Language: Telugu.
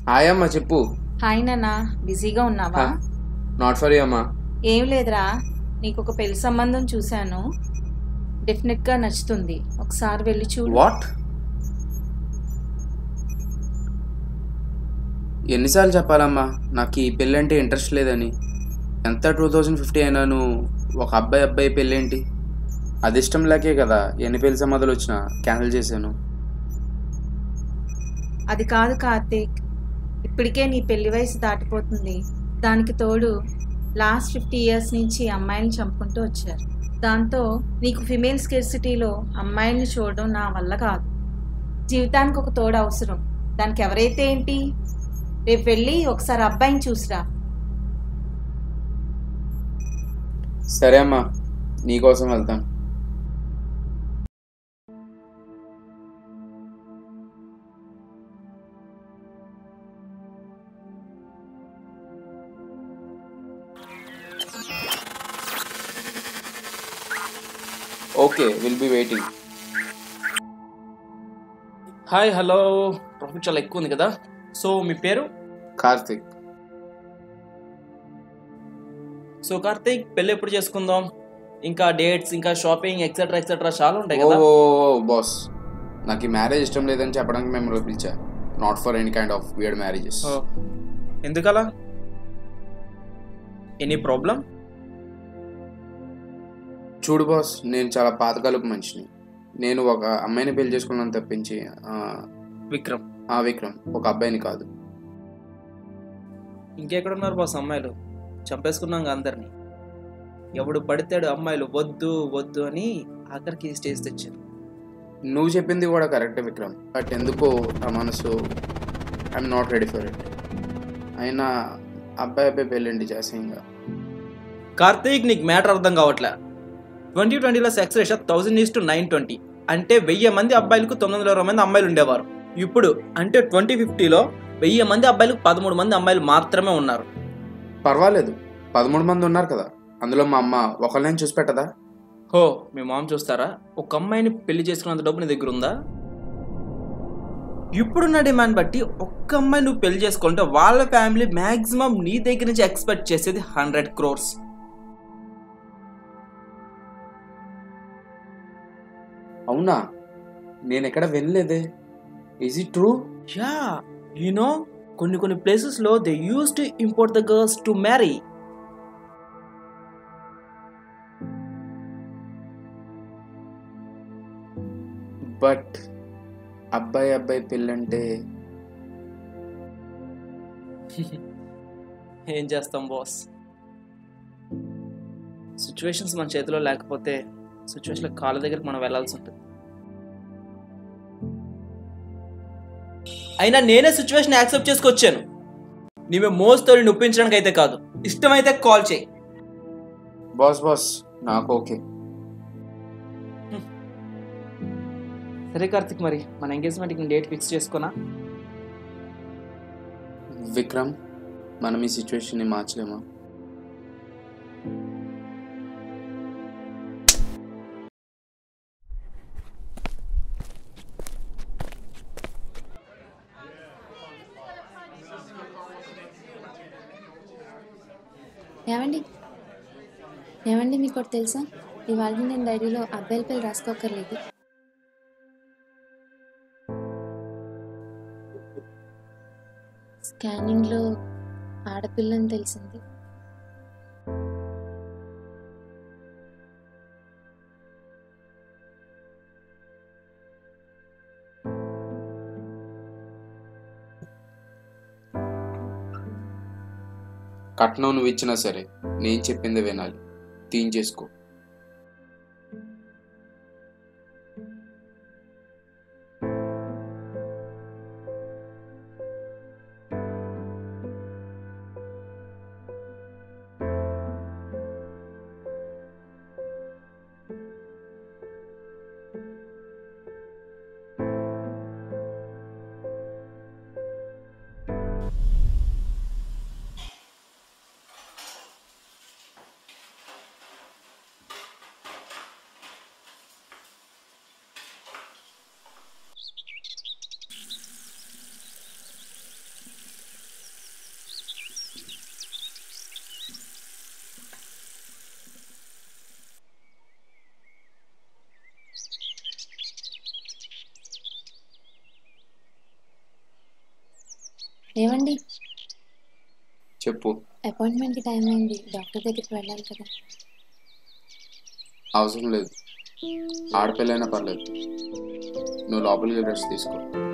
హాయ్ అమ్మా చెప్పు హాయ్ నాన్న బిజీగా ఉన్నావా నాట్ ఫర్ యూ అమ్మా ఏం లేదురా నీకు ఒక పెళ్లి సంబంధం చూశాను డెఫినెట్ గా నచ్చుతుంది ఒకసారి వెళ్ళి చూడు వాట్ ఎన్నిసార్లు చెప్పాలమ్మా నాకు ఈ పెళ్ళి అంటే ఇంట్రెస్ట్ లేదని ఎంత టూ థౌజండ్ ఫిఫ్టీ అయినాను ఒక అబ్బాయి అబ్బాయి పెళ్ళేంటి అది ఇష్టం లేకే కదా ఎన్ని పెళ్లి సమాధులు వచ్చినా క్యాన్సిల్ చేశాను అది కాదు కార్తీక్ ఇప్పటికే నీ పెళ్లి వయసు దాటిపోతుంది దానికి తోడు లాస్ట్ ఫిఫ్టీ ఇయర్స్ నుంచి అమ్మాయిని చంపుకుంటూ వచ్చారు దాంతో నీకు ఫిమేల్ స్కెర్సిటీలో అమ్మాయిల్ని చూడడం నా వల్ల కాదు జీవితానికి ఒక తోడు అవసరం దానికి ఎవరైతే ఏంటి రేపు వెళ్ళి ఒకసారి అబ్బాయిని చూసిరా సరే అమ్మా నీకోసం వెళ్తాను okay will be waiting hi hello traffic చాలా ఎక్కువ ఉంది కదా సో మీ పేరు కార్తిక్ సో కార్తీక్ పెళ్ళి ఎప్పుడు చేసుకుందాం ఇంకా డేట్స్ ఇంకా షాపింగ్ ఎక్సెట్రా ఎక్సెట్రా చాలా ఉంటాయి ఓ కదా బాస్ నాకు ఈ మ్యారేజ్ ఇష్టం లేదని చెప్పడానికి మిమ్మల్ని పిలిచా not for any kind of weird marriages ఓ, ఎందుకలా ఎనీ ప్రాబ్లం చూడు బాస్ నేను చాలా పాతకాలపు మనిషిని నేను ఒక అమ్మాయిని పెళ్లి చేసుకున్నాను తప్పించి ఆ, విక్రమ్ ఆ విక్రమ్ ఒక అబ్బాయిని కాదు ఇంకెక్కడున్నారు బాస్ అమ్మాయిలు చంపేసుకున్నాం కదా అందరినీ ఎవడు పడితాడు అమ్మాయిలు వద్దు వద్దు అని ఆఖరికి ఈ స్టేజ్ తెచ్చారు నువ్వు చెప్పింది కూడా కరెక్టే విక్రమ్ బట్ ఎందుకో నా మనసు I'm not ready for it అయినా అబ్బాయి అబ్బాయి పెళ్ళండి చేసేయంగా కార్తీక్ నీకు మ్యాటర్ అర్థం కావట్లే ట్వంటీ ట్వంటీలో sex ratio thousand is to nine twenty అంటే వెయ్యి మంది అబ్బాయిలకు తొమ్మిది వందల ఇరవై మంది అమ్మాయిలు ఉండేవారు ఇప్పుడు అంటే ట్వంటీ ఫిఫ్టీలో వెయ్యి మంది అబ్బాయిలకు పదమూడు మంది అమ్మాయిలు మాత్రమే ఉన్నారు పర్వాలేదు పదమూడు మంది ఉన్నారు కదా అందులో మా అమ్మ ఒకళ్ళని చూసి పెట్టదా హో మీ మామ చూస్తారా ఒక అమ్మాయిని పెళ్లి చేసుకున్నంత డబ్బు నీ దగ్గర ఉందా ఇప్పుడున్న డిమాండ్ బట్టి ఒక్క అమ్మాయి నువ్వు పెళ్లి చేసుకుంటే వాళ్ళ ఫ్యామిలీ మాక్సిమం నీ దగ్గర నుంచి ఎక్స్పెక్ట్ చేసేది హండ్రెడ్ క్రోర్స్ అవునా నేను ఎక్కడ వినలేదే is it true ya you know కొన్ని కొన్ని ప్లేసెస్లో they use to import the girls to marry but అబ్బాయి అబ్బాయి పెళ్ళంటే ఏం చేస్తాం బాస్ సిచ్యువేషన్స్ మన చేతిలో లేకపోతే సిచ్యువేషన్ కాళ్ళ దగ్గరికి మనం వెళ్ళాల్సి ఉంటుంది అయినా నేనే సిచ్యువేషన్ యాక్సెప్ట్ చేసుకొచ్చాను నీవే మోస్తోని నొప్పించడానికి అయితే కాదు ఇష్టమైతే కాల్ చేయి బాస్ బాస్ నాకు ఓకే సరే కార్తిక్ మరి మన ఎంగేజ్మెంట్కి డేట్ ఫిక్స్ చేసుకున్నా విక్రమ్ మనం ఈ సిచ్యువేషన్ని మార్చలేమా ఏమండి ఏమండి మీకు ఒకటి తెలుసా ఇవాళ నేను డైరీలో అబ్బాయిల పేరు రాసుకోకర్లేదు స్కానింగ్లో ఆడపిల్లని తెలిసింది కట్నం నువ్వు ఇచ్చినా సరే నేను చెప్పింది వినాలి తీయించేసుకో ఏవండి చెప్పు అపాయింట్మెంట్కి టైం అయింది డాక్టర్ దగ్గరికి వెళ్ళాలి కదా అవసరం లేదు ఆడపిల్లైనా పర్లేదు నువ్వు లోపలికి రెస్ట్ తీసుకో